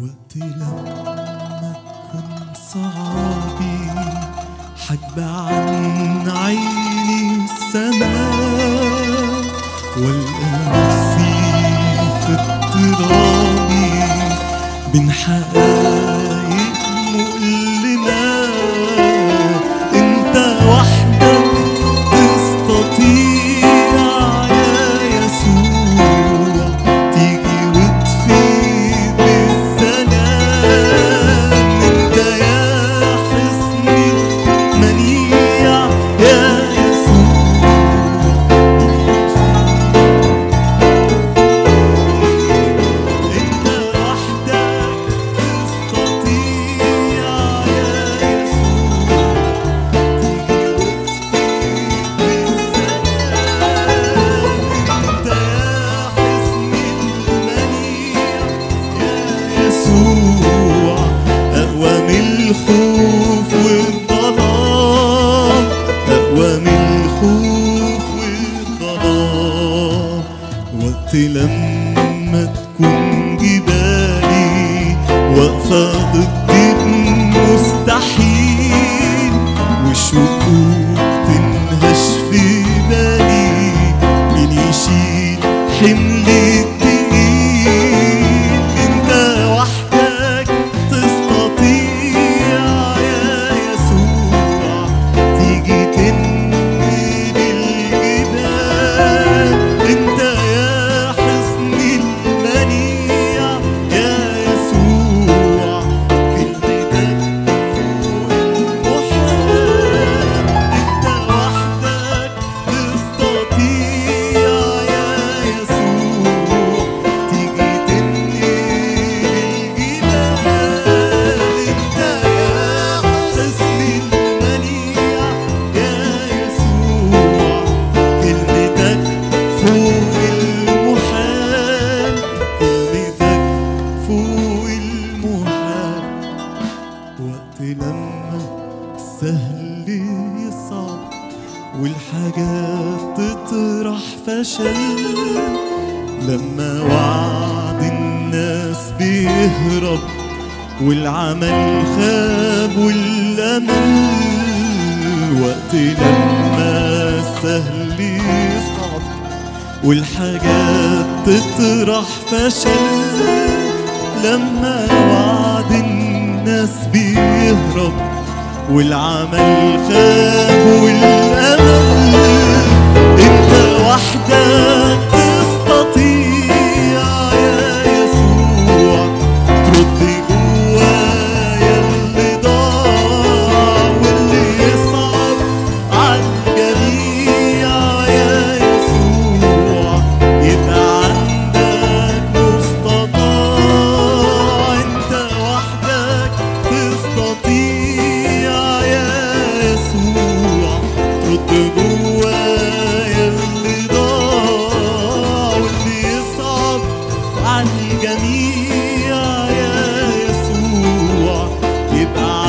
وقت لما تكون صعبي حجب عن عيني السماء والقى نفسي في اضطرابي بين حقايق مؤلمة انت وحدك تستطيع يا يسوع تيجي وتفيد بالسلام انت يا حصني المنيع يا يسوع انت وحدك تستطيع يا يسوع تيجي وتفيد بالسلام انت يا حصني المنيع يا يسوع اقوى من الخوف والظلام اقوى من الخوف والظلام وقت لما تكون جبالي واقفة ضد المستحيل وشكوك تنهش في بالي مين يشيل حمل التقيل انت وحدك تستطيع يا يسوع تيجي تنقل الجبال انت يا حصني المنيع يا يسوع كلمتك فوق المحال انت وحدك تستطيع يا يسوع تيجي تنقل الجبال انت يا حصني المنيع يا يسوع كلمتك فوق المحال كلمتك فوق المحال وقت لما السهل يصعب والحاجات تطرح فشل لما وعد الناس بيهرب والعمل خاب والأمل وقت لما السهل يصعب والحاجات تطرح فشل لما وعد الناس بيهرب والعمل خاب والأمل انت وحدك تستطيع يا يسوع ترد جوايا اللي ضاع واللي يصعب عالجميع يا يسوع يبقى عندك مستطاع انت وحدك تستطيع يا يسوع ترد جوايا اللي ضاع واللي يصعب عالجميع يا يسوع يبقى